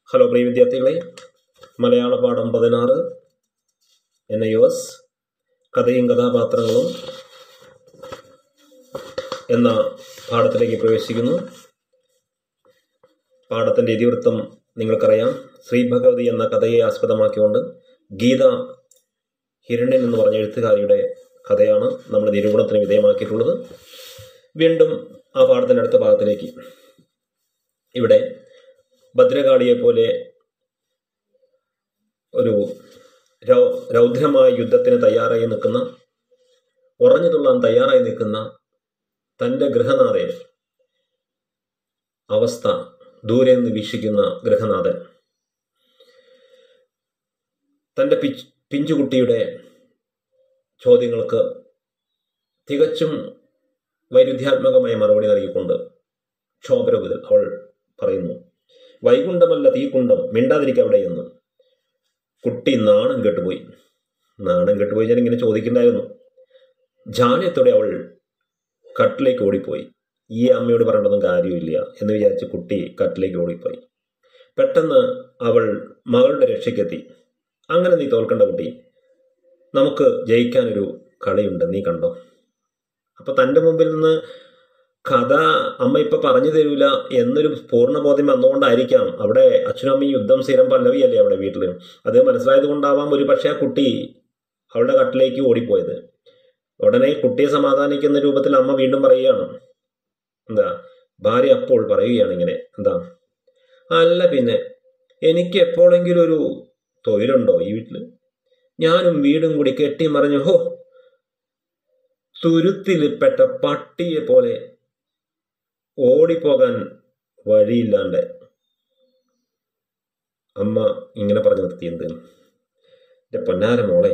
Hello പ്രിയ വിദ്യാർത്ഥികളെ മലയാള പാഠം പതിനാറ് എൻ ഐ എസ് കഥയും കഥാപാത്രങ്ങളും എന്ന പാഠത്തിലേക്ക് പ്രവേശിക്കുന്നു പാഠത്തിൻ്റെ ഇതിവൃത്തം നിങ്ങൾക്കറിയാം ശ്രീ ഭഗവതി എന്ന കഥയെ ആസ്പദമാക്കിക്കൊണ്ട് ഗീത ഹിരണ്യൻ എന്ന് പറഞ്ഞ എഴുത്തുകാരിയുടെ കഥയാണ് നമ്മൾ നിരൂപണത്തിന് വിധേയമാക്കിയിട്ടുള്ളത് വീണ്ടും ആ പാഠത്തിൻ്റെ അടുത്ത ഭാഗത്തിലേക്ക് ഇവിടെ ഭദ്രകാളിയെ പോലെ ഒരു രൗ രൗദ്രമായ യുദ്ധത്തിന് തയ്യാറായി നിൽക്കുന്ന ഉറഞ്ഞു തുള്ളാൻ തയ്യാറായി നിൽക്കുന്ന തൻ്റെ ഗൃഹനാഥൻ അവസ്ഥ ദൂരെ നിന്ന് വീക്ഷിക്കുന്ന ഗൃഹനാഥൻ തൻ്റെ പിച്ച് പിഞ്ചുകുട്ടിയുടെ ചോദ്യങ്ങൾക്ക് തികച്ചും വൈരുദ്ധ്യാത്മകമായ മറുപടി നൽകിക്കൊണ്ട് ക്ഷോഭരബുദ്ധൽ അവൾ പറയുന്നു വൈകുണ്ഠമല്ല തീക്കുണ്ഠം മിണ്ടാതിരിക്കുക അവിടെയെന്ന് കുട്ടി നാണം കെട്ടുപോയി നാണം കെട്ടുപോയി ഞാൻ ഇങ്ങനെ ചോദിക്കണ്ടായിരുന്നു ജാള്യത്തോടെ അവൾ കട്ടിലേക്ക് ഓടിപ്പോയി ഈ അമ്മയോട് പറയേണ്ടതൊന്നും കാര്യമില്ല എന്ന് വിചാരിച്ച് കുട്ടി കട്ടിലേക്ക് ഓടിപ്പോയി പെട്ടെന്ന് അവൾ മകളുടെ രക്ഷയ്ക്കെത്തി അങ്ങനെ നീ തോൽക്കേണ്ട കുട്ടി നമുക്ക് ജയിക്കാനൊരു കളിയുണ്ട് നീ കണ്ടോ അപ്പൊ തൻ്റെ മുമ്പിൽ നിന്ന് കഥ അമ്മ ഇപ്പൊ പറഞ്ഞു തരൂല എന്നൊരു പൂർണ്ണബോധ്യം വന്നുകൊണ്ടായിരിക്കാം അവിടെ അച്ഛനും അമ്മയും യുദ്ധം സ്ഥിരം പല്ലവിയല്ലേ അവിടെ വീട്ടിൽ അത് മനസ്സിലായത് കൊണ്ടാവാം ഒരു പക്ഷേ ആ കുട്ടി അവളുടെ കട്ടിലേക്ക് ഓടിപ്പോയത് ഉടനെ കുട്ടിയെ സമാധാനിക്കുന്ന രൂപത്തിൽ അമ്മ വീണ്ടും പറയുകയാണ് എന്താ ഭാര്യ അപ്പോൾ പറയുകയാണ് ഇങ്ങനെ എന്താ അല്ല പിന്നെ എനിക്ക് എപ്പോഴെങ്കിലും ഒരു തൊഴിലുണ്ടോ ഈ വീട്ടിൽ ഞാനും വീടും കൂടി കെട്ടിമറിഞ്ഞു ഹോ തുരുത്തിൽപ്പെട്ട പട്ടിയെ പോലെ ഓടിപ്പോകാൻ വഴിയില്ലാണ്ട് അമ്മ ഇങ്ങനെ പറഞ്ഞു നിർത്തിയത് എൻ്റെ പൊന്നാര മോളെ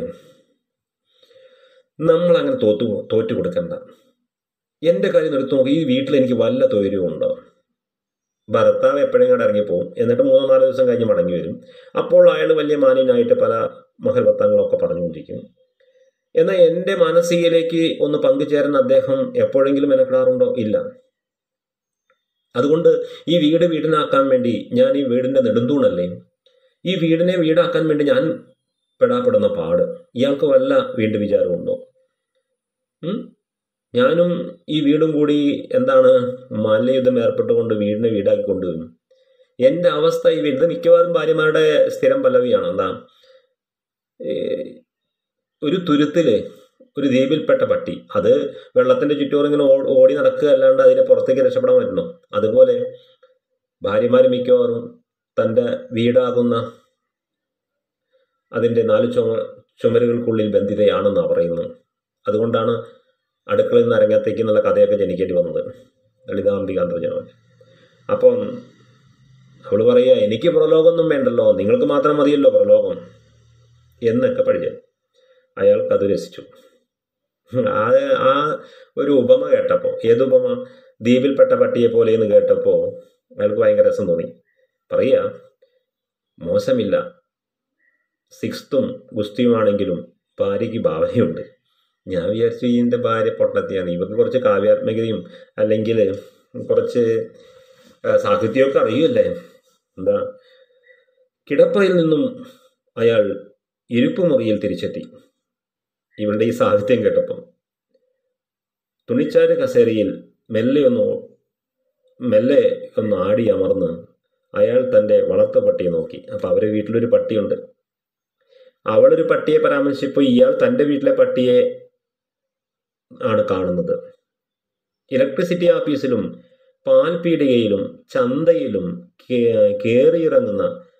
നമ്മൾ അങ്ങനെ തോറ്റു തോറ്റു കൊടുക്കണ്ട എൻ്റെ കാര്യം എടുത്തു നോക്കി ഈ വീട്ടിൽ എനിക്ക് വല്ല തൊഴിലും ഉണ്ടോ ഭർത്താവ് എപ്പോഴും കൂടെ ഇറങ്ങിപ്പോവും എന്നിട്ട് മൂന്നോ നാലോ ദിവസം കഴിഞ്ഞ് മടങ്ങി വരും അപ്പോൾ അയാൾ വലിയ മാന്യനായിട്ട് പല മഹൽ വർത്തങ്ങളൊക്കെ പറഞ്ഞുകൊണ്ടിരിക്കും എന്നാൽ എൻ്റെ മാനസികയിലേക്ക് ഒന്ന് പങ്കുചേരാൻ അദ്ദേഹം എപ്പോഴെങ്കിലും മെനക്കെടാറുണ്ടോ ഇല്ല അതുകൊണ്ട് ഈ വീട് വീടിനാക്കാൻ വേണ്ടി ഞാൻ ഈ വീടിൻ്റെ നെടുന്തൂണല്ലേ ഈ വീടിനെ വീടാക്കാൻ വേണ്ടി ഞാൻ പെടാപ്പെടുന്ന പാട് ഇയാൾക്ക് വല്ല വീണ്ടും വിചാരമുണ്ടോ ഞാനും ഈ വീടും കൂടി എന്താണ് മല്ലയുദ്ധം ഏർപ്പെട്ടുകൊണ്ട് വീടിനെ വീടാക്കി കൊണ്ടുവരും എൻ്റെ അവസ്ഥ ഈ വീട് മിക്കവാറും ഭാര്യമാരുടെ സ്ഥിരം പല്ലവിയാണ് എന്താ ഒരു തുരുത്തില് ഒരു ദ്വീപിൽപ്പെട്ട പട്ടി അത് വെള്ളത്തിന്റെ ചുറ്റോറും ഇങ്ങനെ ഓടി നടക്കുക അല്ലാണ്ട് അതിനെ പുറത്തേക്ക് രക്ഷപ്പെടാൻ പറ്റുന്നു അതുപോലെ ഭാര്യമാർ മിക്കവാറും തൻ്റെ വീടാകുന്ന അതിൻ്റെ നാല് ചുമ ചുമരുകൾക്കുള്ളിൽ ബന്ധിതയാണെന്നാണ് പറയുന്നത് അതുകൊണ്ടാണ് അടുക്കളയിൽ നിന്ന് അരങ്ങത്തേക്ക് എന്നുള്ള കഥയൊക്കെ ജനിക്കേണ്ടി വന്നത് ലളിതാംബികാന്തർജനവൻ അപ്പം അവൾ പറയുക എനിക്ക് പ്രലോകമൊന്നും വേണ്ടല്ലോ നിങ്ങൾക്ക് മാത്രം മതിയല്ലോ പ്രലോകം എന്നൊക്കെ പഠിച്ചു അയാൾക്ക് അത് രസിച്ചു ആ ആ ഒരു ഉപമ കേട്ടപ്പോൾ ഏത് ഉപമ ദ്വീപിൽപ്പെട്ട പട്ടിയെ പോലെ എന്ന് കേട്ടപ്പോൾ അയാൾക്ക് ഭയങ്കര രസം തോന്നി പറയുക മോശമില്ല സിക്സ്ത്തും ഗുസ്തിയുമാണെങ്കിലും ഭാര്യയ്ക്ക് ഭാവനയുണ്ട് ഞാൻ വിചാരിച്ചു ഇതിൻ്റെ ഭാര്യ പൊട്ടത്തിയാണ് ഇവർക്ക് കുറച്ച് കാവ്യാത്മകതയും അല്ലെങ്കിൽ കുറച്ച് സാഹിത്യമൊക്കെ അറിയുമല്ലേ എന്താ കിടപ്പറയിൽ നിന്നും അയാൾ ഇരുപ്പുമുറിയിൽ തിരിച്ചെത്തി ഇവളുടെ ഈ സാഹിത്യം കേട്ടപ്പം തുണിച്ചാര് കസേരയിൽ മെല്ലെ ഒന്ന് മെല്ലെ ഒന്ന് ആടി അമർന്ന് അയാൾ തൻ്റെ വളർത്തു പട്ടിയെ നോക്കി അപ്പോൾ അവരെ വീട്ടിലൊരു പട്ടിയുണ്ട് അവളൊരു പട്ടിയെ പരാമർശിച്ചപ്പോൾ ഇയാൾ തൻ്റെ വീട്ടിലെ പട്ടിയെ ആണ് കാണുന്നത് ഇലക്ട്രിസിറ്റി ഓഫീസിലും പാൽപീടികയിലും ചന്തയിലും കയറിയിറങ്ങുന്ന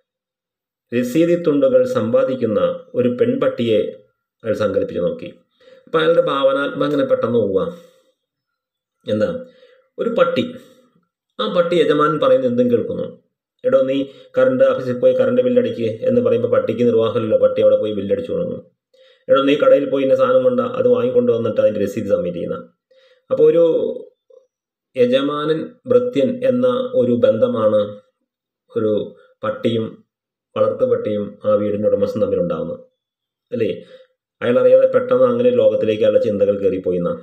രസീതി തുണ്ടുകൾ സമ്പാദിക്കുന്ന ഒരു പെൺപട്ടിയെ അയാൾ സങ്കല്പിച്ച് നോക്കി അപ്പം അയാളുടെ ഭാവനാത്മ അങ്ങനെ പെട്ടെന്ന് പോവുക എന്താ ഒരു പട്ടി ആ പട്ടി യജമാനൻ പറയുന്നത് എന്തും കേൾക്കുന്നു എടോ നീ കറണ്ട് ഓഫീസിൽ പോയി കറണ്ട് ബില്ലടിക്കുക എന്ന് പറയുമ്പോൾ പട്ടിക്ക് നിർവാഹമില്ല പട്ടി അവിടെ പോയി ബില്ലടിച്ചു തുടങ്ങും എടോ നീ കടയിൽ പോയി ഇന്ന സാധനം കൊണ്ട അത് വാങ്ങിക്കൊണ്ട് വന്നിട്ട് അതിൻ്റെ രസീത് സബ്മിറ്റ് ചെയ്യുന്ന അപ്പോൾ ഒരു യജമാനൻ ഭൃത്യൻ എന്ന ഒരു ബന്ധമാണ് ഒരു പട്ടിയും വളർത്തുപട്ടിയും ആ വീടിൻ്റെ ഉടമസ്ഥൻ തമ്മിലുണ്ടാകുന്നത് അല്ലേ അയാൾ അറിയാതെ പെട്ടെന്ന് അങ്ങനെ ലോകത്തിലേക്ക് അയാളുടെ ചിന്തകൾ കയറിപ്പോയി എന്നാ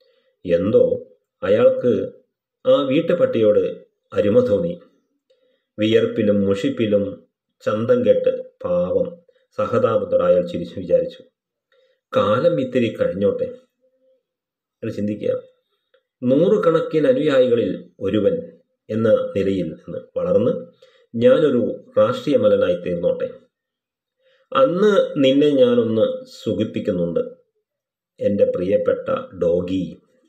എന്തോ അയാൾക്ക് ആ വീട്ടുപട്ടിയോട് അരുമ തോന്നി വിയർപ്പിലും മുഷിപ്പിലും ചന്തം കെട്ട് പാവം സഹതാപത്തോടെ അയാൾ ചിരിച്ചു വിചാരിച്ചു കാലം ഇത്തിരി കഴിഞ്ഞോട്ടെ അയാൾ ചിന്തിക്കുക നൂറുകണക്കിന് അനുയായികളിൽ ഒരുവൻ എന്ന നിലയിൽ നിന്ന് വളർന്ന് ഞാനൊരു രാഷ്ട്രീയ മലനായി തീർന്നോട്ടെ അന്ന് നിന്നെ ഞാനൊന്ന് സുഖിപ്പിക്കുന്നുണ്ട് എൻ്റെ പ്രിയപ്പെട്ട ഡോഗി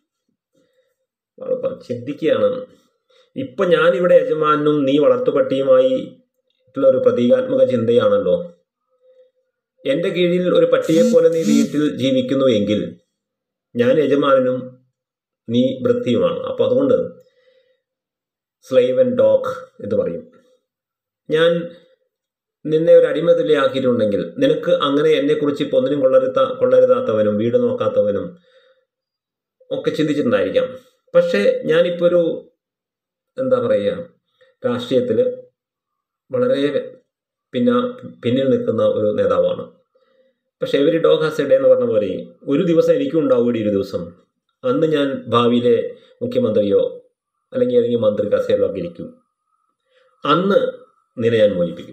അവൾ ചിന്തിക്കുകയാണ് ഇപ്പം ഞാനിവിടെ യജമാനും നീ വളർത്തുപട്ടിയുമായി ഉള്ള ഒരു പ്രതീകാത്മക ചിന്തയാണല്ലോ എൻ്റെ കീഴിൽ ഒരു പട്ടിയെ പോലെ നീ വീട്ടിൽ ജീവിക്കുന്നു എങ്കിൽ ഞാൻ യജമാനും നീ വൃത്തിയുമാണ് അപ്പോൾ അതുകൊണ്ട് സ്ലൈവ് ആൻഡ് ഡോഗ് എന്ന് പറയും ഞാൻ നിന്നെ ഒരു അടിമതുല്യാക്കിയിട്ടുണ്ടെങ്കിൽ നിനക്ക് അങ്ങനെ എന്നെക്കുറിച്ച് ഇപ്പോൾ ഒന്നിനും കൊള്ളരുത്ത കൊള്ളരുതാത്തവനും വീട് നോക്കാത്തവനും ഒക്കെ ചിന്തിച്ചിട്ടുണ്ടായിരിക്കാം പക്ഷേ ഞാനിപ്പോൾ ഒരു എന്താ പറയുക രാഷ്ട്രീയത്തിൽ വളരെ പിന്നെ പിന്നിൽ നിൽക്കുന്ന ഒരു നേതാവാണ് പക്ഷെ every dog has a day എന്ന് പറഞ്ഞ പോലെ ഒരു ദിവസം എനിക്കും ഉണ്ടാവും ഇവിടെ ഒരു ദിവസം അന്ന് ഞാൻ ഭാവിയിലെ മുഖ്യമന്ത്രിയോ അല്ലെങ്കിൽ ഏതെങ്കിലും മന്ത്രി കസേരയോ ഒക്കെ ഇരിക്കും അന്ന് നിന്നെ ഞാൻ മോചിപ്പിക്കും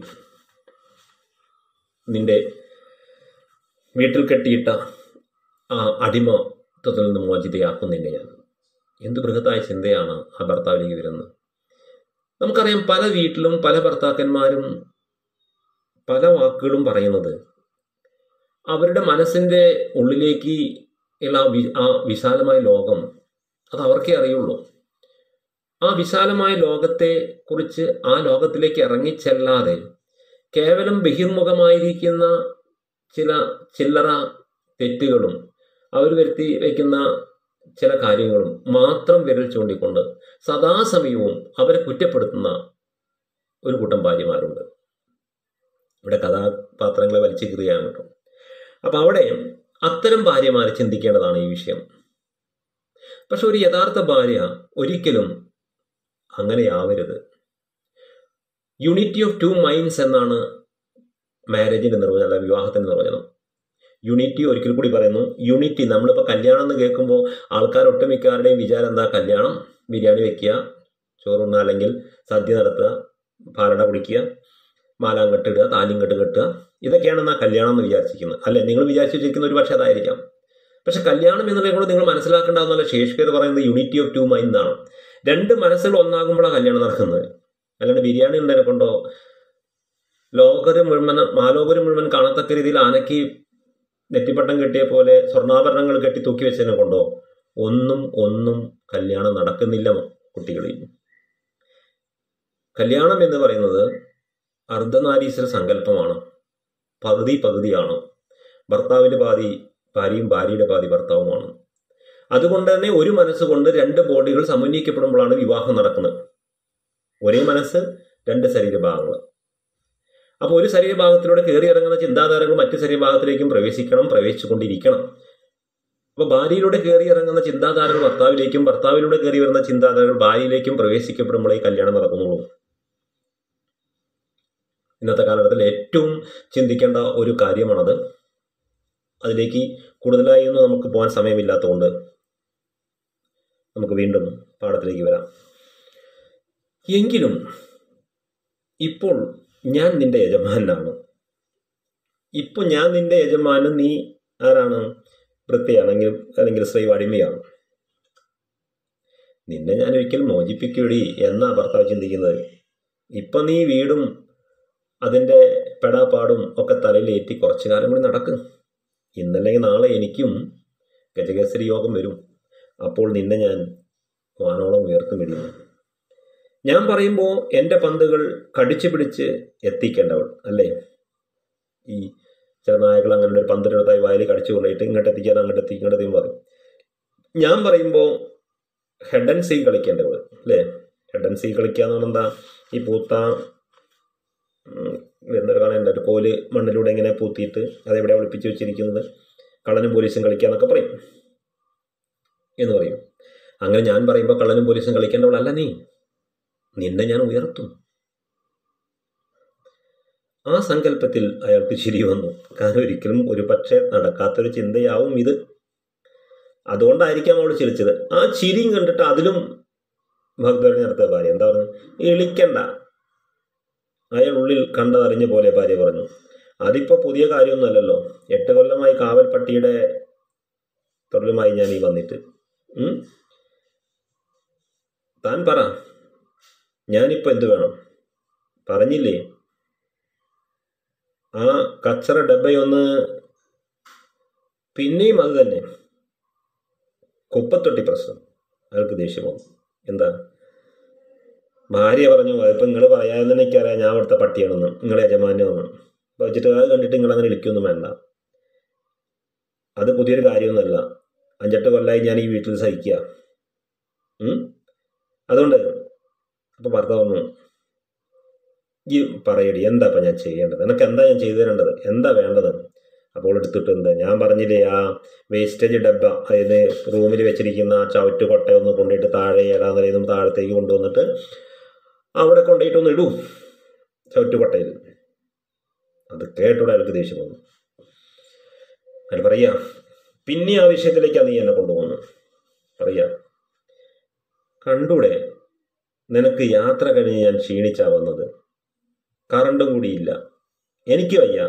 നിന്റെ വീട്ടിൽ കെട്ടിയിട്ട ആ അടിമത്വത്തിൽ നിന്ന് മോചിതയാക്കും നിന്നെ ഞാൻ എന്ത് ബൃഹത്തായ ചിന്തയാണ് ആ ഭർത്താവിലേക്ക് വരുന്നത് നമുക്കറിയാം പല വീട്ടിലും പല ഭർത്താക്കന്മാരും പല വാക്കുകളും പറയുന്നത് അവരുടെ മനസ്സിൻ്റെ ഉള്ളിലേക്ക് ഉള്ള ആ വി- ആ വിശാലമായ ലോകം അത് അവർക്കേ അറിയുള്ളൂ ആ വിശാലമായ ലോകത്തെ കുറിച്ച് ആ ലോകത്തിലേക്ക് ഇറങ്ങിച്ചെല്ലാതെ കേവലം ബഹിർമുഖമായിരിക്കുന്ന ചില ചില്ലറ തെറ്റുകളും അവർ വരുത്തി വയ്ക്കുന്ന ചില കാര്യങ്ങളും മാത്രം വിരൽ ചൂണ്ടിക്കൊണ്ട് സദാസമയവും അവരെ കുറ്റപ്പെടുത്തുന്ന ഒരു കൂട്ടം ഭാര്യമാരുണ്ട് ഇവിടെ കഥാപാത്രങ്ങളെ വലിച്ചു കീറുകയാണ് കേട്ടോ അപ്പം അവിടെ അത്തരം ഭാര്യമാരെ ചിന്തിക്കേണ്ടതാണ് ഈ വിഷയം പക്ഷെ ഒരു യഥാർത്ഥ ഭാര്യ ഒരിക്കലും അങ്ങനെയാവരുത് യൂണിറ്റി ഓഫ് ടു മൈൻഡ്സ് എന്നാണ് മാരേജിന്റെ നിർവചനം അല്ല വിവാഹത്തിന്റെ നിർവചനം യൂണിറ്റി ഒരിക്കൽ കൂടി പറയുന്നു യൂണിറ്റി നമ്മളിപ്പോൾ കല്യാണം എന്ന് കേൾക്കുമ്പോൾ ആൾക്കാർ ഒട്ടുമിക്കാരുടെയും വിചാരം എന്താ കല്യാണം ബിരിയാണി വെക്കുക ചോറുണ്ണ അല്ലെങ്കിൽ സദ്യ നടത്തുക പാലട കുടിക്കുക മാലാങ്കെട്ട് ഇടുക താലിങ്കെട്ട് കെട്ടുക ഇതൊക്കെയാണ് എന്നാ കല്യാണം എന്ന് വിചാരിച്ചിരിക്കുന്നത് അല്ലെ നിങ്ങൾ വിചാരിച്ചു വെച്ചിരിക്കുന്ന ഒരു പക്ഷേ അതായിരിക്കാം പക്ഷെ കല്യാണം എന്നുള്ളത് കൂടെ നിങ്ങൾ മനസ്സിലാക്കേണ്ടതെന്നല്ല ഷേഷ്കർ പറയുന്നത് യൂണിറ്റി ഓഫ് ടു മൈൻഡ് ആണ് രണ്ട് മനസ്സുകൾ ഒന്നാകുമ്പോഴാണ് കല്യാണം നടക്കുന്നത് അല്ലാണ്ട് ബിരിയാണി ഉണ്ടതിനെ കൊണ്ടോ ലോകര് മുഴുവൻ മാലോകര് മുഴുവൻ കാണത്തക്ക രീതിയിൽ ആനയ്ക്ക് നെറ്റിപ്പട്ടം കെട്ടിയ പോലെ സ്വർണ്ണാഭരണങ്ങൾ കെട്ടി തൂക്കി വെച്ചതിനെ കൊണ്ടോ ഒന്നും ഒന്നും കല്യാണം നടക്കുന്നില്ല കുട്ടികളിൽ കല്യാണം എന്ന് പറയുന്നത് അർദ്ധനാരീശ്വര സങ്കല്പമാണ് പകുതി പകുതിയാണ് ഭർത്താവിൻ്റെ പാതി ഭാര്യയും ഭാര്യയുടെ പാതി ഭർത്താവുമാണ് അതുകൊണ്ട് തന്നെ ഒരു മനസ്സുകൊണ്ട് രണ്ട് ബോഡികൾ സമന്വയിക്കപ്പെടുമ്പോഴാണ് വിവാഹം നടക്കുന്നത് ഒരേ മനസ്സ് രണ്ട് ശരീരഭാഗങ്ങൾ അപ്പോൾ ഒരു ശരീരഭാഗത്തിലൂടെ കയറി ഇറങ്ങുന്ന ചിന്താധാരകൾ മറ്റു ശരീരഭാഗത്തിലേക്കും പ്രവേശിക്കണം പ്രവേശിച്ചുകൊണ്ടിരിക്കണം അപ്പോൾ ഭാര്യയിലൂടെ കയറി ഇറങ്ങുന്ന ചിന്താധാരകൾ ഭർത്താവിലേക്കും ഭർത്താവിലൂടെ കയറി വരുന്ന ചിന്താധാരകൾ ഭാര്യയിലേക്കും പ്രവേശിക്കപ്പെടുമ്പോഴേ കല്യാണം നടക്കുന്നുള്ളൂ ഇന്നത്തെ കാലഘട്ടത്തിൽ ഏറ്റവും ചിന്തിക്കേണ്ട ഒരു കാര്യമാണത് അതിലേക്ക് കൂടുതലായി ഒന്നും നമുക്ക് പോകാൻ സമയമില്ലാത്തതുകൊണ്ട് നമുക്ക് വീണ്ടും പാഠത്തിലേക്ക് വരാം എങ്കിലും ഇപ്പോൾ ഞാൻ നിന്റെ യജമാനാണ് ഇപ്പോൾ ഞാൻ നിന്റെ യജമാനും നീ ആരാണ് വൃത്തിയാണെങ്കിൽ അല്ലെങ്കിൽ സ്ത്രീ അടിമയാണ് നിന്നെ ഞാൻ ഒരിക്കലും മോചിപ്പിക്കൂടി എന്നാ ഭർത്താവ് ചിന്തിക്കുന്നത് ഇപ്പം നീ വീടും അതിൻ്റെ പെടാപ്പാടും ഒക്കെ തലയിലേറ്റി കുറച്ചു കാലം കൂടി നടക്കും ഇന്നല്ലെങ്കിൽ നാളെ എനിക്കും ഗജകേസരി യോഗം വരും അപ്പോൾ നിന്നെ ഞാൻ വാനോളം ഉയർത്തും ഇടിയുന്നു ഞാൻ പറയുമ്പോൾ എൻ്റെ പന്തുകൾ കടിച്ചു പിടിച്ച് എത്തിക്കേണ്ടവൾ അല്ലേ ഈ ചില നായകൾ അങ്ങനെ ഒരു പന്തിനടുത്തായി വയലിൽ കടിച്ചു കൊണ്ടിട്ട് ഇങ്ങോട്ട് എത്തിക്കാൻ അങ്ങോട്ട് എത്തി ഇങ്ങോട്ട് എത്തിയും പറയും ഞാൻ പറയുമ്പോൾ ഹെഡ് ആൻഡ് സീ കളിക്കേണ്ടവൾ അല്ലേ ഹെഡ് ആൻഡ് സീ കളിക്കുക എന്ന് പറഞ്ഞാൽ എന്താ ഈ പൂത്ത ഉം, എന്നൊരു കാണേണ്ട ഒരു കോല് മണ്ണിലൂടെ ഇങ്ങനെ പൂത്തിയിട്ട് അതെവിടെ ഒളിപ്പിച്ച് വെച്ചിരിക്കുന്നത് കള്ളനും പോലീസും കളിക്കുക എന്നൊക്കെ പറയും എന്ന് പറയും അങ്ങനെ ഞാൻ പറയുമ്പോൾ കള്ളനും പോലീസും കളിക്കേണ്ടവളല്ല നീ നിന്നെ ഞാൻ ഉയർത്തും ആ സങ്കല്പത്തിൽ അയാൾക്ക് ചിരി വന്നു കാരണം ഒരിക്കലും ഒരു പക്ഷേ നടക്കാത്തൊരു ചിന്തയാവും ഇത് അതുകൊണ്ടായിരിക്കാം അവൾ ചിരിച്ചത് ആ ചിരിയും കണ്ടിട്ട് അതിലും ഭക്തരെ നടത്തിയ ഭാര്യ എന്താ പറയുന്നത് ഇളിക്കണ്ട അയാൾ ഉള്ളിൽ കണ്ടതറിഞ്ഞ പോലെ ഭാര്യ പറഞ്ഞു അതിപ്പോൾ പുതിയ കാര്യമൊന്നുമല്ലല്ലോ എട്ട് കൊല്ലമായി കാവൽ പട്ടിയുടെ തൊഴിലുമായി ഞാൻ ഈ വന്നിട്ട് ഉം? താൻ പറ ഞാനിപ്പോൾ എന്ത് വേണം പറഞ്ഞില്ലേ ആ കച്ചറ ഡബ്ബയൊന്ന് പിന്നെയും അത് തന്നെ കുപ്പത്തൊട്ടി പ്രശ്നം അയാൾക്ക് ദേഷ്യം വന്നു എന്താ ഭാര്യ പറഞ്ഞു അതിപ്പോൾ നിങ്ങൾ പറയാമെന്ന് എനിക്കറിയാം ഞാൻ അവിടുത്തെ പട്ടിയാണെന്ന് നിങ്ങളെ യജമാനെന്ന് അപ്പോൾ വെച്ചിട്ട് അത് കണ്ടിട്ട് നിങ്ങൾ അങ്ങനെ വിളിക്കൊന്നും വേണ്ട അത് പുതിയൊരു കാര്യമൊന്നുമല്ല അഞ്ചെട്ട് കൊല്ലമായി ഞാൻ ഈ വീട്ടിൽ സഹിക്കുക ഉം? അതുകൊണ്ട് അപ്പോൾ ഭർത്താവ് പറഞ്ഞു ഈ പറയടി എന്താ ഇപ്പം ഞാൻ ചെയ്യേണ്ടത് എനിക്ക് എന്താ ഞാൻ ചെയ്തു തരേണ്ടത് എന്താ വേണ്ടത് അപ്പോൾ എടുത്തിട്ട് എന്താ ഞാൻ പറഞ്ഞില്ലേ ആ വേസ്റ്റേജ് ഡബ്ബ അതായത് റൂമിൽ വെച്ചിരിക്കുന്ന ആ ചവിറ്റ് കൊട്ടയൊന്ന് കൊണ്ടുപോയിട്ട് താഴെ ഏഴാം നിലയിൽ നിന്നും താഴത്തേക്ക് കൊണ്ടുവന്നിട്ട് അവിടെ കൊണ്ടുപോയിട്ടൊന്ന് ഇടൂ ചവിറ്റ് കൊട്ടയിൽ അത് കേട്ടോടെ അയാൾക്ക് ദേഷ്യം വന്നു അയാൾ പറയാ പിന്നെ ആ വിഷയത്തിലേക്കാണ് നീ എന്നെ കൊണ്ടുപോകുന്നത് പറയാ കണ്ടൂടെ നിനക്ക് യാത്ര കഴിഞ്ഞ് ഞാൻ ക്ഷീണിച്ചാ വന്നത് കറണ്ടും കൂടിയില്ല എനിക്ക് വയ്യ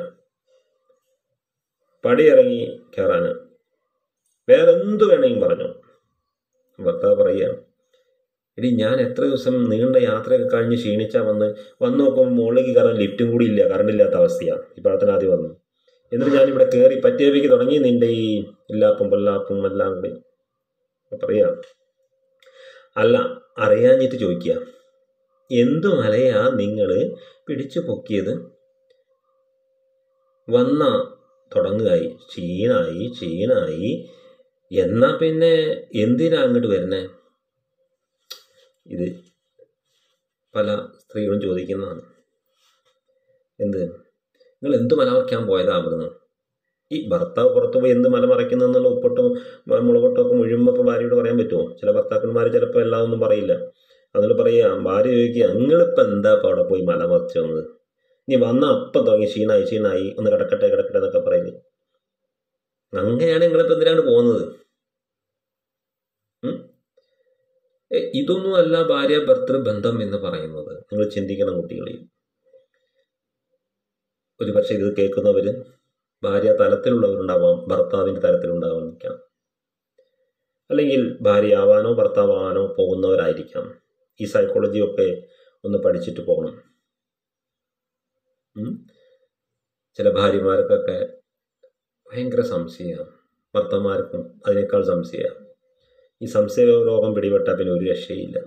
പടിയിറങ്ങി കയറാന് വേറെ എന്തു വേണമെങ്കിലും പറഞ്ഞു ഭർത്താവ് പറയുക എടി ഞാൻ എത്ര ദിവസം നീണ്ട യാത്രയൊക്കെ കഴിഞ്ഞ് ക്ഷീണിച്ചാൽ വന്ന് വന്ന് നോക്കുമ്പോൾ മുകളിലേക്ക് കയറാൻ ലിഫ്റ്റും കൂടി ഇല്ല കറണ്ട് ഇല്ലാത്ത അവസ്ഥയാണ് ഇപ്പോഴത്തിന് ആദ്യം വന്നു എന്നിട്ട് ഞാനിവിടെ കയറി പറ്റിയവയ്ക്ക് തുടങ്ങി നിന്റെ ഈ ഇല്ലാപ്പും പൊല്ലാപ്പും എല്ലാം കൂടി അപ്പൊ പറയാ അല്ല അറിയാഞ്ഞിട്ട് ചോദിക്കുക എന്തു മലയാ നിങ്ങൾ പിടിച്ചു പൊക്കിയത് വന്ന തുടങ്ങുകയായി ക്ഷീണായി ക്ഷീണായി എന്നാ പിന്നെ എന്തിനാ അങ്ങോട്ട് വരുന്നേ ഇത് പല സ്ത്രീകളും ചോദിക്കുന്നതാണ് എന്ത് നിങ്ങൾ എന്ത് മല മറയ്ക്കാൻ പോയതാ അവിടുന്ന് ഈ ഭർത്താവ് പുറത്ത് പോയി എന്ത് മല മറയ്ക്കുന്നെന്നുള്ള ഉപ്പൊട്ടും മ- മുളകൊട്ടും ഒക്കെ മുഴുവൻ ഇപ്പോൾ ഭാര്യയോട് പറയാൻ പറ്റുമോ ചില ഭർത്താക്കന്മാർ ചിലപ്പോൾ എല്ലാം ഒന്നും പറയില്ല അതിൽ പറയുക ഭാര്യ ചോദിക്കുക നിങ്ങളിപ്പോൾ എന്താ ഇപ്പോൾ അവിടെ പോയി മല മറിച്ച് വന്നത് നീ വന്ന അപ്പം തുടങ്ങി ക്ഷീണായി ക്ഷീണായി ഒന്ന് കിടക്കട്ടെ കിടക്കട്ടെ എന്നൊക്കെ പറയുന്നത് അങ്ങനെയാണ് നിങ്ങളിപ്പോൾ എന്തിനാണ് പോകുന്നത് ഉം? ഏ, ഇതൊന്നും അല്ല ഭാര്യ ഭർത്തൃ ബന്ധം എന്ന് പറയുന്നത് നിങ്ങൾ ചിന്തിക്കണം കുട്ടികളെ ഒരു പക്ഷേ ഇത് കേൾക്കുന്നവർ ഭാര്യ തലത്തിലുള്ളവരുണ്ടാവാം ഭർത്താവിൻ്റെ തലത്തിലുണ്ടാവാം അല്ലെങ്കിൽ ഭാര്യയാവാനോ ഭർത്താവാനോ പോകുന്നവരായിരിക്കാം ഈ സൈക്കോളജിയൊക്കെ ഒന്ന് പഠിച്ചിട്ട് പോകണം ഉം? ചില ഭാര്യമാർക്കൊക്കെ ഭയങ്കര സംശയമാണ് ഭർത്താന്മാർക്കും അതിനേക്കാൾ സംശയമാണ് ഈ സംശയ രോഗം പിടിപെട്ടാൽ പിന്നെ ഒരു രക്ഷയില്ല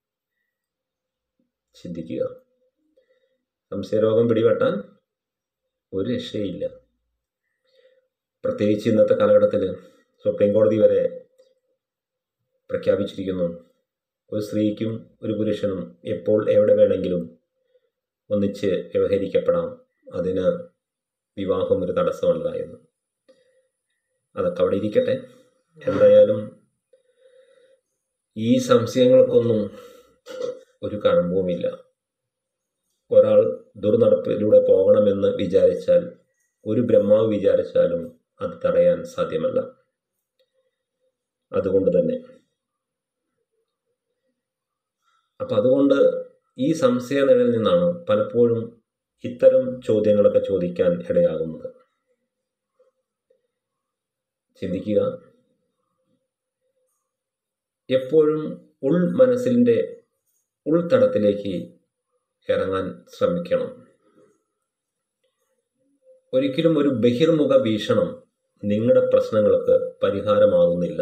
ചിന്തിക്കുക സംശയരോഗം പിടിപെട്ടാൽ ഒരു രക്ഷയില്ല പ്രത്യേകിച്ച് ഇന്നത്തെ കാലഘട്ടത്തിൽ സുപ്രീം കോടതി വരെ പ്രഖ്യാപിച്ചിരിക്കുന്നു ഒരു സ്ത്രീക്കും ഒരു പുരുഷനും എപ്പോൾ എവിടെ വേണമെങ്കിലും ഒന്നിച്ച് വ്യവഹരിക്കപ്പെടാം അതിന് വിവാഹം ഒരു തടസ്സമല്ല എന്ന് അതൊക്കെ അവിടെ ഇരിക്കട്ടെ എന്തായാലും ഈ സംശയങ്ങൾക്കൊന്നും ഒരു കഴമ്പുമില്ല ഒരാൾ ദുർനടപ്പിലൂടെ പോകണമെന്ന് വിചാരിച്ചാൽ ഒരു ബ്രഹ്മാവ് വിചാരിച്ചാലും അത് തടയാൻ സാധ്യമല്ല അതുകൊണ്ട് തന്നെ അപ്പം അതുകൊണ്ട് ഈ സംശയ നിഴലിൽ നിന്നാണ് പലപ്പോഴും ഇത്തരം ചോദ്യങ്ങളൊക്കെ ചോദിക്കാൻ ഇടയാകുന്നത് ചിന്തിക്കുക എപ്പോഴും ഉൾ മനസ്സിൻ്റെ ഉൾത്തടത്തിലേക്ക് ഇറങ്ങാൻ ശ്രമിക്കണം ഒരിക്കലും ഒരു ബഹിർമുഖ വീക്ഷണം നിങ്ങളുടെ പ്രശ്നങ്ങൾക്ക് പരിഹാരമാകുന്നില്ല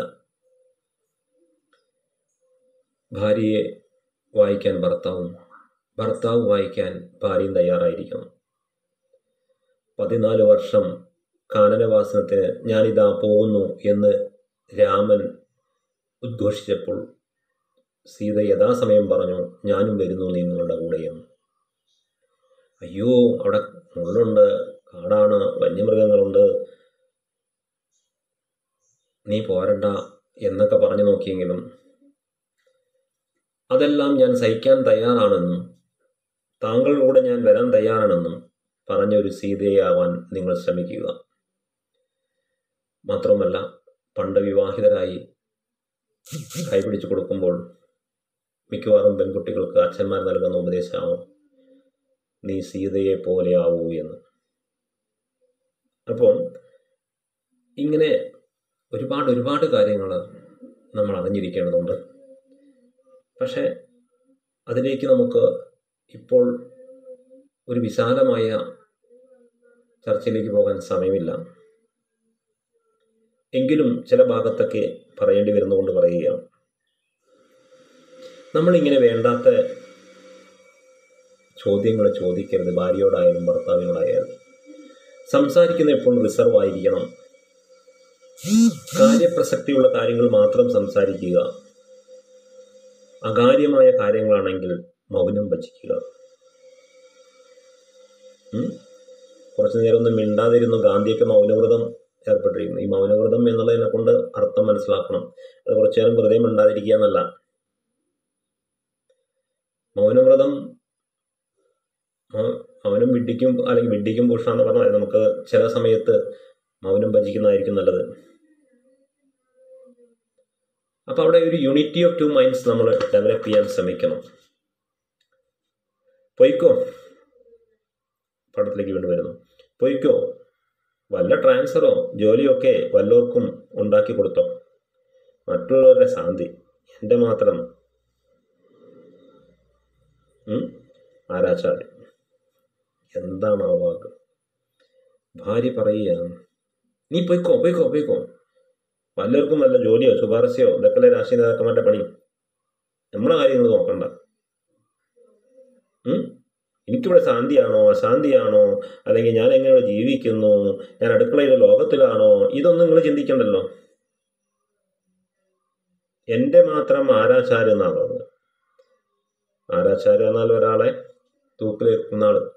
ഭാര്യയെ വായിക്കാൻ ഭർത്താവും ഭർത്താവ് വായിക്കാൻ ഭാര്യയും തയ്യാറായിരിക്കണം പതിനാല് വർഷം കാനനവാസനത്തിന് ഞാനിതാ പോകുന്നു എന്ന് രാമൻ ഉദ്ഘോഷിച്ചപ്പോൾ സീത യഥാസമയം പറഞ്ഞു ഞാനും വരുന്നു നിങ്ങളുടെ കൂടെയെന്ന് അയ്യോ അവിടെ മുള്ളുണ്ട് കാടാണ് വന്യമൃഗങ്ങളുണ്ട് നീ പോരണ്ട എന്നൊക്കെ പറഞ്ഞു നോക്കിയെങ്കിലും അതെല്ലാം ഞാൻ സഹിക്കാൻ തയ്യാറാണെന്നും താങ്കളുടെ കൂടെ ഞാൻ വരാൻ തയ്യാറാണെന്നും പറഞ്ഞ ഒരു സീതയാവാൻ നിങ്ങൾ ശ്രമിക്കുക മാത്രമല്ല പണ്ട് വിവാഹിതരായി കൈപിടിച്ചു കൊടുക്കുമ്പോൾ മിക്കവാറും പെൺകുട്ടികൾക്ക് അച്ഛന്മാർ നൽകുന്ന ഉപദേശമാവും നീ സീതയെ പോലെയാവൂ എന്ന് അപ്പോൾ ഇങ്ങനെ ഒരുപാട് ഒരുപാട് കാര്യങ്ങൾ നമ്മൾ അറിഞ്ഞിരിക്കേണ്ടതുണ്ട് പക്ഷേ അതിലേക്ക് നമുക്ക് ഇപ്പോൾ ഒരു വിശാലമായ ചർച്ചയിലേക്ക് പോകാൻ സമയമില്ല എങ്കിലും ചില ഭാഗത്തൊക്കെ പറയേണ്ടി വരുന്നതുകൊണ്ട് പറയുകയാണ് നമ്മളിങ്ങനെ വേണ്ടാത്ത ചോദ്യങ്ങൾ ചോദിക്കരുത് ഭാര്യയോടായാലും ഭർത്താവിനോടായാലും സംസാരിക്കുന്ന എപ്പോഴും റിസർവ് ആയിരിക്കണം കാര്യപ്രസക്തിയുള്ള കാര്യങ്ങൾ മാത്രം സംസാരിക്കുക അകാര്യമായ കാര്യങ്ങളാണെങ്കിൽ മൗനം ഭജിക്കുക ഉം? കുറച്ചു നേരം ഒന്നും മിണ്ടാതിരുന്നു ഗാന്ധിയൊക്കെ മൗനവ്രതം ഏർപ്പെട്ടിരിക്കുന്നു ഈ മൗനവ്രതം എന്നുള്ളതിനെ കൊണ്ട് അർത്ഥം മനസ്സിലാക്കണം അത് കുറച്ചു നേരം വെറുതെ മിണ്ടാതിരിക്കുക എന്നല്ല മൗനവ്രതം മൗ- മൗനം വിഡ്ഢിക്കും അല്ലെങ്കിൽ വിഡ്ഢിക്കും ഭൂഷണം എന്ന് പറഞ്ഞാൽ നമുക്ക് ചില സമയത്ത് മൗനം ഭജിക്കുന്നതായിരിക്കും നല്ലത് അപ്പോൾ അവിടെ ഒരു യൂണിറ്റി ഓഫ് ടു മൈൻഡ്സ് നമ്മൾ ഡെവലപ്പ് ചെയ്യാൻ ശ്രമിക്കണം പൊയ്ക്കോ പടത്തിലേക്ക് വീണ്ടും വരുന്നു പൊയ്ക്കോ വല്ല ട്രാൻസ്ഫറോ ജോലിയൊക്കെ വല്ലവർക്കും ഉണ്ടാക്കി കൊടുത്തോ മറ്റുള്ളവരുടെ ശാന്തി എൻ്റെ മാത്രം ഉം? ആരാച്ചാര് എന്താണ് ആ വാക്ക് ഭാര്യ പറയുക നീ പൊയ്ക്കോ പൊയ്ക്കോ പൊയ്ക്കോ വല്ലവർക്കും വല്ല ജോലിയോ ശുപാർശയോ ഇതൊക്കെ രാഷ്ട്രീയ നേതാക്കന്മാരുടെ പണി നമ്മളെ കാര്യങ്ങൾ നോക്കണ്ട ഉം? എനിക്കിവിടെ ശാന്തിയാണോ അശാന്തിയാണോ അല്ലെങ്കിൽ ഞാൻ എങ്ങനെ ജീവിക്കുന്നു ഞാൻ അടുക്കളയിലെ ലോകത്തിലാണോ ഇതൊന്നും നിങ്ങൾ ചിന്തിക്കണ്ടല്ലോ എൻ്റെ മാത്രം ആരാചാര്യ എന്നാണ് പറഞ്ഞത് ആരാചാര്യ എന്നാൽ ഒരാളെ തൂക്കിലേക്കുന്ന ആള്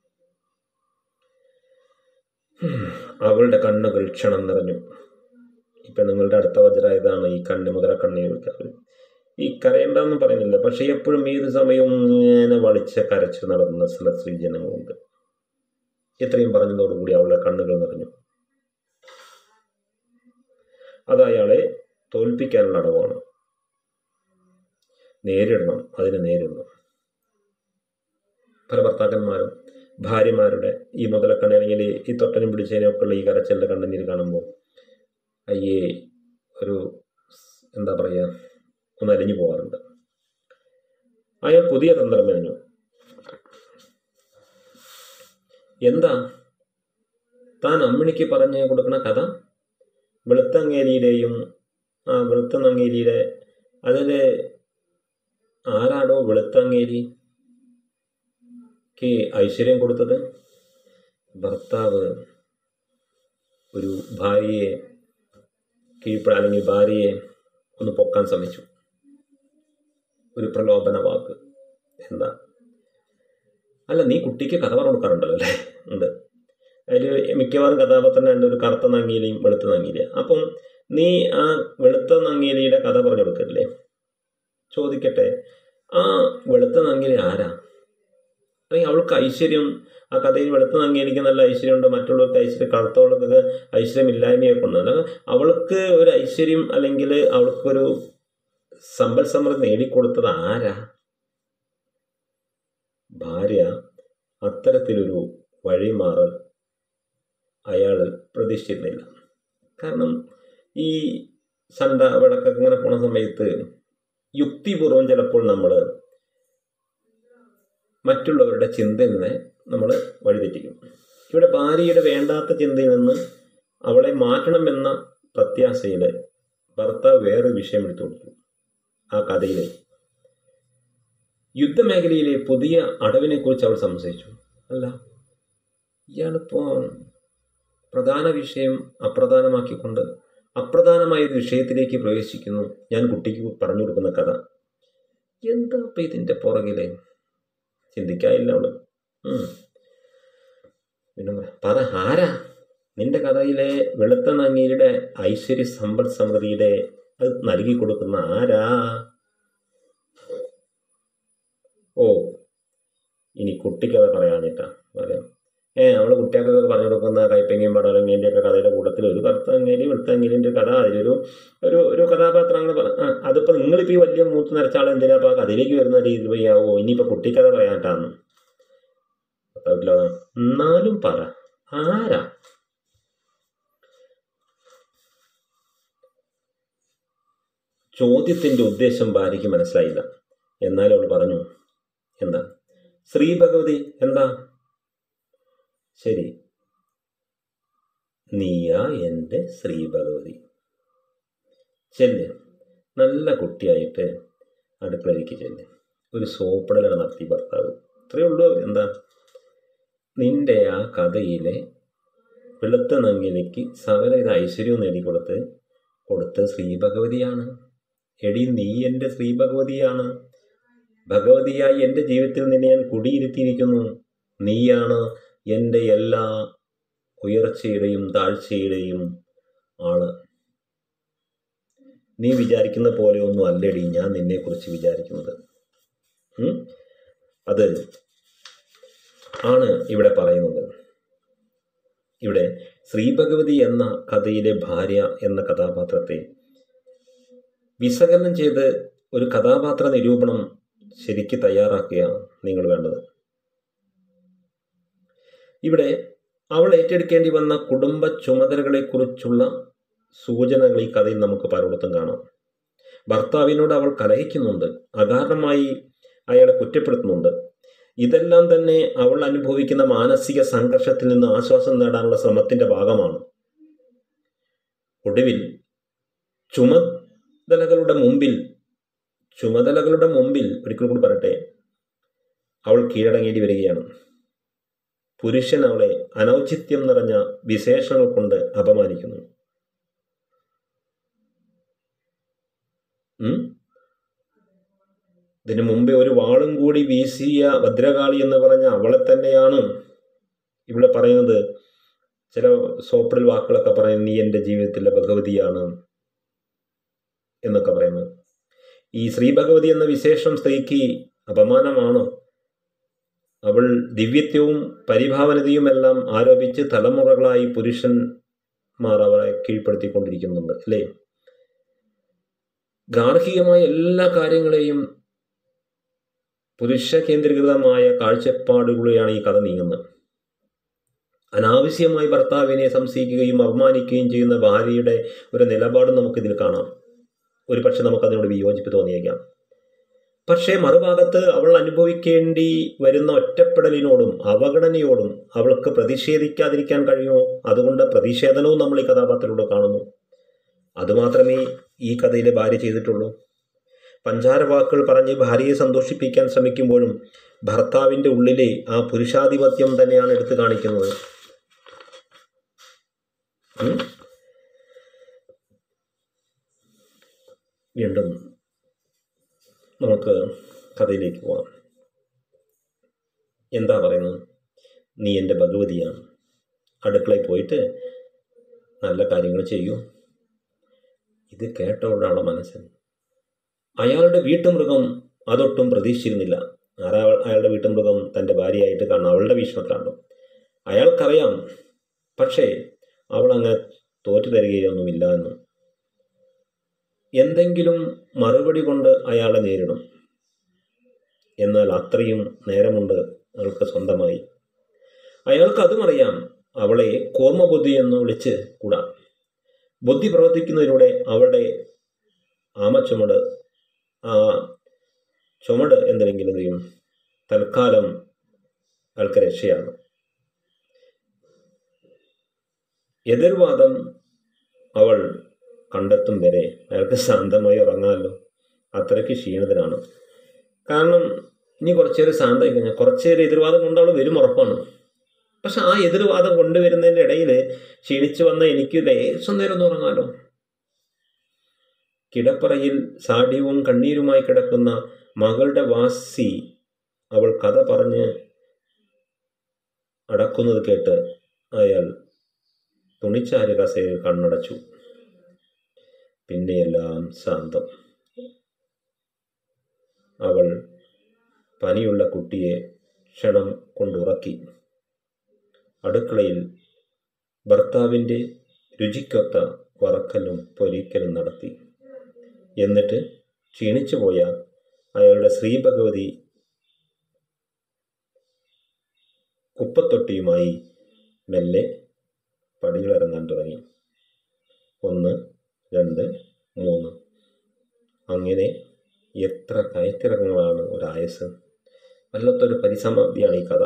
ഹും, അവളുടെ കണ്ണുകൾ ക്ഷണം നിറഞ്ഞു ഈ പെണ്ണുങ്ങളുടെ അടുത്ത വജ്രായതാണ് ഈ കണ്ണ് മുതല കണ്ണി വിളിക്കാറ് ഈ കരയണ്ടെന്ന് പറയുന്നില്ല പക്ഷെ എപ്പോഴും ഏത് സമയവും ഇങ്ങനെ വളിച്ച കരച്ചു നടന്ന ചില സ്ത്രീജനങ്ങളുണ്ട് ഇത്രയും പറഞ്ഞതോടുകൂടി അവളുടെ കണ്ണുകൾ നിറഞ്ഞു അത് അയാളെ തോൽപ്പിക്കാനുള്ള അടവാണ് നേരിടണം അതിനെ നേരിടണം പല ഭർത്താക്കന്മാരും ഭാര്യമാരുടെ ഈ മുതലക്കണ്ണി അല്ലെങ്കിൽ ഈ തൊട്ടനും പിടിച്ചതിനൊക്കെ ഉള്ള ഈ കരച്ചലിൻ്റെ കണ്ണുനീര് കാണുമ്പോൾ അയ്യേ ഒരു സ് എന്താ പറയുക ഒന്ന് അലിഞ്ഞു പോകാറുണ്ട് അയാൾ പുതിയ തന്ത്രം മെനഞ്ഞു എന്താ താൻ അമ്മിണിക്ക് പറഞ്ഞു കൊടുക്കുന്ന കഥ വെളുത്തങ്ങേരിയുടെയും ആ വെളുത്ത നങ്ങേരിയുടെ അതിൽ ആരാടോ വെളുത്തങ്ങേരി ക്ക് ഐശ്വര്യം കൊടുത്തത് ഭർത്താവ് ഒരു ഭാര്യയെ കീഴ്പ്പെടാൻ അല്ലെങ്കിൽ ഭാര്യയെ ഒന്ന് പൊക്കാൻ ശ്രമിച്ചു ഒരു പ്രലോഭന വാക്ക് എന്താ അല്ല നീ കുട്ടിക്ക് കഥ പറഞ്ഞു കൊടുക്കാറുണ്ടല്ലോ അല്ലേ ഉണ്ട് അതിൽ മിക്കവാറും കഥാപാത്രം രണ്ട് ഒരു കറുത്ത നങ്ങീലിയും വെളുത്ത നങ്ങീലിയും അപ്പം നീ ആ വെളുത്ത നങ്ങീലിയുടെ കഥ പറഞ്ഞു കൊടുക്കില്ലേ ചോദിക്കട്ടെ ആ വെളുത്ത നങ്ങീലി ആരാ അല്ലെങ്കിൽ അവൾക്ക് ഐശ്വര്യം ആ കഥയിൽ വെളുത്ത നങ്ങിയിരിക്കുന്ന നല്ല ഐശ്വര്യമുണ്ട് മറ്റുള്ളവർക്ക് ഐശ്വര്യം കറുത്തവൾക്ക് ഐശ്വര്യമില്ലായ്മയൊക്കെ ഉണ്ട് അല്ലാതെ അവൾക്ക് ഒരു ഐശ്വര്യം അല്ലെങ്കിൽ അവൾക്കൊരു സമ്പൽ സമൃദ്ധി നേടിക്കൊടുത്തത് ആരാ ഭാര്യ അത്തരത്തിലൊരു വഴിമാറൽ അയാൾ പ്രതീക്ഷിച്ചിരുന്നില്ല കാരണം ഈ സണ്ട വിളക്കൊക്കെ ഇങ്ങനെ പോണ സമയത്ത് യുക്തിപൂർവം ചിലപ്പോൾ നമ്മൾ മറ്റുള്ളവരുടെ ചിന്തയിൽ നിന്ന് നമ്മൾ വഴിതെറ്റിക്കും ഇവിടെ ഭാര്യയുടെ വേണ്ടാത്ത ചിന്തയിൽ നിന്ന് അവളെ മാറ്റണമെന്ന പ്രത്യാശയിൽ ഭർത്താവ് വേറൊരു വിഷയം എടുത്തു കൊടുത്തു ആ കഥയിലെ യുദ്ധമേഖലയിലെ പുതിയ അടവിനെക്കുറിച്ച് അവൾ സംശയിച്ചു അല്ല ഇയാളിപ്പോൾ പ്രധാന വിഷയം അപ്രധാനമാക്കിക്കൊണ്ട് അപ്രധാനമായ ഒരു വിഷയത്തിലേക്ക് പ്രവേശിക്കുന്നു ഞാൻ കുട്ടിക്ക് പറഞ്ഞു കൊടുക്കുന്ന കഥ എന്താ ഇപ്പം ഇതിൻ്റെ പുറകിലെ ചിന്തിക്കാനില്ല അവള് ഉം. പിന്നെ പറ- പറ ആരാ നിന്റെ കഥയിലെ വെളുത്ത നങ്ങീരുടെ ഐശ്വര്യ സമ്പൽ സമൃദ്ധിയുടെ അത് നൽകി കൊടുക്കുന്ന ആരാ ഓ ഇനി കുട്ടിക്കഥ പറയാനിട്ടാ പറയാം ഏ അവള് കുട്ടികൾക്കൊക്കെ പറഞ്ഞു കൊടുക്കുന്ന കൈപ്പങ്ങയും പടവലങ്ങേൻ്റെ ഒക്കെ കഥയുടെ കൂട്ടത്തിൽ ഒരു കറുത്തങ്ങേരി വെളുത്തങ്ങേരിൻ്റെ കഥ അതിലൊരു ഒരു ഒരു കഥാപാത്രങ്ങൾ പറ ആ, അതിപ്പോൾ നിങ്ങളിപ്പോൾ ഈ വലിയ മൂത്ത് നിറച്ച ആൾ എന്തിനാ അപ്പോൾ ആ കഥയിലേക്ക് വരുന്ന രീതിയിൽ പോയി ആവോ ഇനിയിപ്പോൾ കുട്ടിക്കഥ പറയാനിട്ടാന്ന് ഭർത്താവില്ലാതെ എന്നാലും പറ ആരാ ചോദ്യത്തിൻ്റെ ഉദ്ദേശം ഭാര്യയ്ക്ക് മനസ്സിലായില്ല എന്നാൽ അവൾ പറഞ്ഞു എന്താ ശ്രീ ഭഗവതി എന്താ ശരി നീയാ എൻ്റെ ശ്രീ ഭഗവതി ചെല്ല് നല്ല കുട്ടിയായിട്ട് അടുക്കളയിലേക്ക് ചെല്ല് ഒരു സോപ്പിടലാണ് നടത്തി ഭർത്താവ് ഇത്രയേ ഉള്ളൂ എന്താ നിന്റെ ആ കഥയിലെ വെളുത്ത നങ്ങിനിക്ക് സകലവിധ ഐശ്വര്യവും നേടിക്കൊടുത്ത് കൊടുത്ത് ശ്രീ ഭഗവതിയാണ് എടി നീ എൻ്റെ ശ്രീ ഭഗവതിയാണ് ഭഗവതിയായി എൻ്റെ ജീവിതത്തിൽ നിന്നെ ഞാൻ കുടിയിരുത്തിയിരിക്കുന്നു നീയാണ് എൻ്റെ എല്ലാ ഉയർച്ചയുടെയും താഴ്ചയുടെയും ആള് നീ വിചാരിക്കുന്ന പോലെയൊന്നും അല്ലടി ഞാൻ നിന്നെക്കുറിച്ച് വിചാരിക്കുന്നത് ഉം? അത് ആണ് ഇവിടെ പറയുന്നത് ഇവിടെ ശ്രീഭഗവതി എന്ന കഥയിലെ ഭാര്യ എന്ന കഥാപാത്രത്തെ വിശകലനം ചെയ്ത് ഒരു കഥാപാത്ര നിരൂപണം ശരിക്ക് തയ്യാറാക്കുകയാണ് നിങ്ങൾ വേണ്ടത് ഇവിടെ അവൾ ഏറ്റെടുക്കേണ്ടി വന്ന കുടുംബ ചുമതലകളെക്കുറിച്ചുള്ള സൂചനകൾ ഈ കഥയിൽ നമുക്ക് പലയിടത്തും കാണാം ഭർത്താവിനോട് അവൾ കലഹിക്കുന്നുണ്ട് അകാരണമായി അയാളെ കുറ്റപ്പെടുത്തുന്നുണ്ട് ഇതെല്ലാം തന്നെ അവൾ അനുഭവിക്കുന്ന മാനസിക സംഘർഷത്തിൽ നിന്ന് ആശ്വാസം നേടാനുള്ള ശ്രമത്തിന്റെ ഭാഗമാണ് ഒടുവിൽ ചുമതലകളുടെ മുമ്പിൽ ചുമതലകളുടെ മുമ്പിൽ ഒരിക്കൽ കൂടി പറയട്ടെ അവൾ കീഴടങ്ങേണ്ടി വരികയാണ് പുരുഷൻ അവളെ അനൗചിത്യം നിറഞ്ഞ വിശേഷങ്ങൾ കൊണ്ട് അപമാനിക്കുന്നു ഉം? ഇതിനു മുമ്പേ ഒരു വാളും കൂടി വീശിയ ഭദ്രകാളി എന്ന് പറഞ്ഞ അവളെ തന്നെയാണ് ഇവിടെ പറയുന്നത് ചില സോപ്പിടൽ വാക്കുകളൊക്കെ പറയുന്നത് നീ എൻ്റെ ജീവിതത്തിലെ ഭഗവതിയാണ് എന്നൊക്കെ പറയുന്നത് ഈ ശ്രീ ഭഗവതി എന്ന വിശേഷം സ്ത്രീക്ക് അപമാനമാണ് അവൾ ദിവ്യത്വവും പരിഭാവനതയുമെല്ലാം ആരോപിച്ച് തലമുറകളായി പുരുഷന്മാർ അവളെ കീഴ്പ്പെടുത്തിക്കൊണ്ടിരിക്കുന്നുണ്ട് അല്ലേ ഗാർഹികമായ എല്ലാ കാര്യങ്ങളെയും പുരുഷ കേന്ദ്രീകൃതമായ കാഴ്ചപ്പാടുകളിലാണ് ഈ കഥ നീങ്ങുന്നത് അനാവശ്യമായി ഭർത്താവിനെ സംശയിക്കുകയും അപമാനിക്കുകയും ചെയ്യുന്ന ഭാര്യയുടെ ഒരു നിലപാട് നമുക്കിതിൽ കാണാം ഒരു പക്ഷെ നമുക്കതിനോട് വിയോജിപ്പ് തോന്നിയേക്കാം പക്ഷേ മറുഭാഗത്ത് അവൾ അനുഭവിക്കേണ്ടി വരുന്ന ഒറ്റപ്പെടലിനോടും അവഗണനയോടും അവൾക്ക് പ്രതിഷേധിക്കാതിരിക്കാൻ കഴിയുമോ അതുകൊണ്ട് പ്രതിഷേധനവും നമ്മൾ ഈ കഥാപാത്രത്തിലൂടെ കാണുന്നു അതുമാത്രമേ ഈ കഥയിലെ ഭാര്യ ചെയ്തിട്ടുള്ളൂ പഞ്ചാര വാക്കുകൾ പറഞ്ഞ് ഭാര്യയെ സന്തോഷിപ്പിക്കാൻ ശ്രമിക്കുമ്പോഴും ഭർത്താവിൻ്റെ ഉള്ളിലെ ആ പുരുഷാധിപത്യം തന്നെയാണ് എടുത്തു കാണിക്കുന്നത് ഉം? വീണ്ടും നമുക്ക് കഥയിലേക്ക് പോവാം എന്താ പറയുന്നത് നീ എൻ്റെ ഭഗവതിയാണ് അടുക്കളയിൽ പോയിട്ട് നല്ല കാര്യങ്ങൾ ചെയ്യൂ ഇത് കേട്ടവളുടെ മനസ്സിൽ അയാളുടെ വീട്ടുമൃഗം അതൊട്ടും പ്രതീക്ഷിച്ചിരുന്നില്ല ആരാ അയാളുടെ വീട്ടുമൃഗം തൻ്റെ ഭാര്യയായിട്ട് കാണും അവളുടെ വീക്ഷണത്തിലാണ് അയാൾക്കറിയാം പക്ഷേ അവൾ അങ്ങനെ തോറ്റു തരികയൊന്നുമില്ല എന്ന് എന്തെങ്കിലും മറുപടി കൊണ്ട് അയാളെ നേരിടും എന്നാൽ അത്രയും നേരമുണ്ട് അവൾക്ക് സ്വന്തമായി അയാൾക്ക് അതും അറിയാം അവളെ കോർമ്മബുദ്ധി എന്ന് വിളിച്ച് കൂടാ ബുദ്ധി പ്രവർത്തിക്കുന്നതിലൂടെ അവളുടെ ആമച്ചുമട് ആ ചുമട് എന്തെങ്കിലും ചെയ്യും തൽക്കാലം അയാൾക്ക് രക്ഷയാണ് എതിർവാദം അവൾ കണ്ടെത്തും വരെ അയാൾക്ക് ശാന്തമായി ഉറങ്ങാമല്ലോ അത്രയ്ക്ക് ക്ഷീണിതനാണ് കാരണം ഇനി കുറച്ചു നേരം ശാന്തമായി കഴിഞ്ഞാൽ കുറച്ചു നേരം എതിർവാദം കൊണ്ട് അവൾ വരും ഉറപ്പാണ് പക്ഷെ ആ എതിർവാദം കൊണ്ടുവരുന്നതിൻ്റെ ഇടയിൽ ക്ഷീണിച്ചു വന്ന എനിക്ക് ലേശം നേരം ഒന്ന് ഉറങ്ങാലോ കിടപ്പറയിൽ സാഠ്യവും കണ്ണീരുമായി കിടക്കുന്ന മകളുടെ വാസി അവൾ കഥ പറഞ്ഞ് അടക്കുന്നത് കേട്ട് അയാൾ തുണിച്ചാരി കസേരയിൽ കണ്ണടച്ചു പിന്നെയെല്ലാം ശാന്തം അവൾ പനിയുള്ള കുട്ടിയെ ക്ഷണം കൊണ്ടുറക്കി അടുക്കളയിൽ ഭർത്താവിൻ്റെ രുചിക്കൊത്ത വറക്കലും പൊരിക്കലും നടത്തി എന്നിട്ട് ക്ഷീണിച്ചുപോയ അയാളുടെ ശ്രീഭഗവതി കുപ്പത്തൊട്ടിയുമായി മെല്ലെ പടികളിറങ്ങാൻ തുടങ്ങി ഒന്ന് രണ്ട് മൂന്ന് അങ്ങനെ എത്ര കയറ്റിറങ്ങുകളാണ് ഒരായസ് വല്ലാത്തൊരു പരിസമാപ്തിയാണ് ഈ കഥ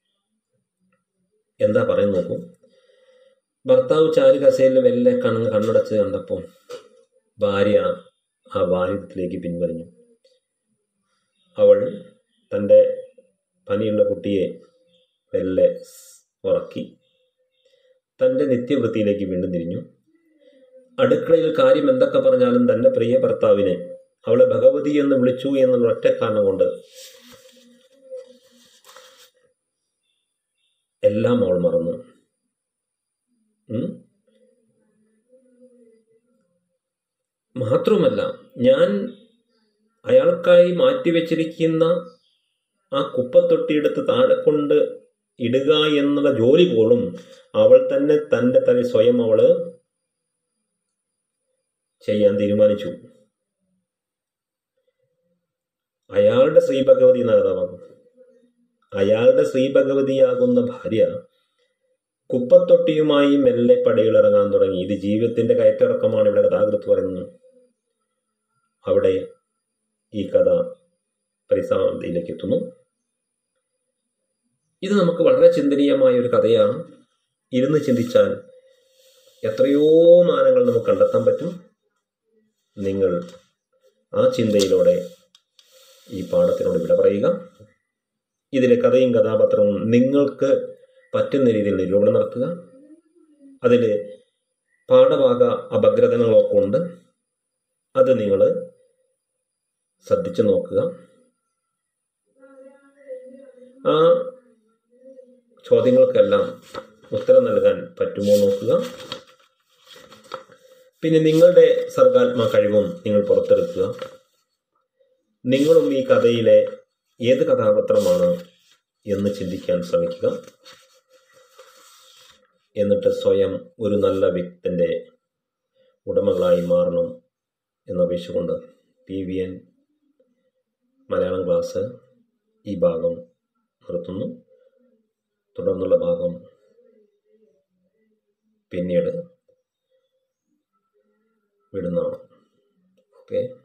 എന്താ പറയുന്നത് നോക്കൂ ഭർത്താവ് ചാരു കസേലിൽ മെല്ലെ കണ്ണ് കണ്ണടച്ച് കണ്ടപ്പോൾ ഭാര്യ ആ വായുത്തിലേക്ക് പിൻവലിഞ്ഞു അവൾ തൻ്റെ പനിയുള്ള കുട്ടിയെ മെല്ലെ ഉറക്കി തൻ്റെ നിത്യവൃത്തിയിലേക്ക് വീണ്ടും തിരിഞ്ഞു അടുക്കളയിൽ കാര്യം എന്തൊക്കെ പറഞ്ഞാലും തൻ്റെ പ്രിയ ഭർത്താവിനെ അവളെ ഭഗവതി എന്ന് വിളിച്ചു എന്നുള്ള ഒറ്റ കാരണം കൊണ്ട് എല്ലാം അവൾ മറന്നു ഉം? മാത്രമല്ല ഞാൻ അയാൾക്കായി മാറ്റിവെച്ചിരിക്കുന്ന ആ കുപ്പത്തൊട്ടിയെടുത്ത് താഴെ കൊണ്ട് ഇടുക എന്നുള്ള ജോലി പോലും അവൾ തന്നെ തൻ്റെ തല സ്വയം അവള് ചെയ്യാൻ തീരുമാനിച്ചു അയാളുടെ ശ്രീ ഭഗവതി എന്ന കഥ പറഞ്ഞു അയാളുടെ ശ്രീ ഭഗവതിയാകുന്ന ഭാര്യ കുപ്പത്തൊട്ടിയുമായി മെല്ലെ പടികളിറങ്ങാൻ തുടങ്ങി ഇത് ജീവിതത്തിന്റെ കയറ്റിറക്കമാണ് ഇവിടെ കഥാകൃത്ത് പറയുന്നത് അവിടെ ഈ കഥ പരിസമാപ്തിയിലേക്ക് എത്തുന്നു ഇത് നമുക്ക് വളരെ ചിന്തനീയമായ ഒരു കഥയാണ് ഇരുന്ന് ചിന്തിച്ചാൽ എത്രയോ മാനങ്ങൾ നമുക്ക് കണ്ടെത്താൻ പറ്റും നിങ്ങൾ ആ ചിന്തയിലൂടെ ഈ പാഠത്തിനോട് വിട പറയുക ഇതിലെ കഥയും കഥാപാത്രവും നിങ്ങൾക്ക് പറ്റുന്ന രീതിയിൽ നിരൂപണം നടത്തുക അതിൽ പാഠഭാഗ അപഗ്രഥനങ്ങളൊക്കെ ഉണ്ട് അത് നിങ്ങൾ ശ്രദ്ധിച്ചു നോക്കുക ആ ചോദ്യങ്ങൾക്കെല്ലാം ഉത്തരം നൽകാൻ പറ്റുമോ നോക്കുക പിന്നെ നിങ്ങളുടെ സർഗാത്മ കഴിവും നിങ്ങൾ പുറത്തെടുക്കുക നിങ്ങളും ഈ കഥയിലെ ഏത് കഥാപാത്രമാണ് എന്ന് ചിന്തിക്കാൻ ശ്രമിക്കുക എന്നിട്ട് സ്വയം ഒരു നല്ല വ്യക്തിൻ്റെ ഉടമകളായി മാറണം എന്നപേക്ഷിച്ചുകൊണ്ട് P V N Malayalam class ഈ ഭാഗം നിർത്തുന്നു തുടർന്നുള്ള ഭാഗം പിന്നീട് വിടുന്നതാണ് ഓക്കെ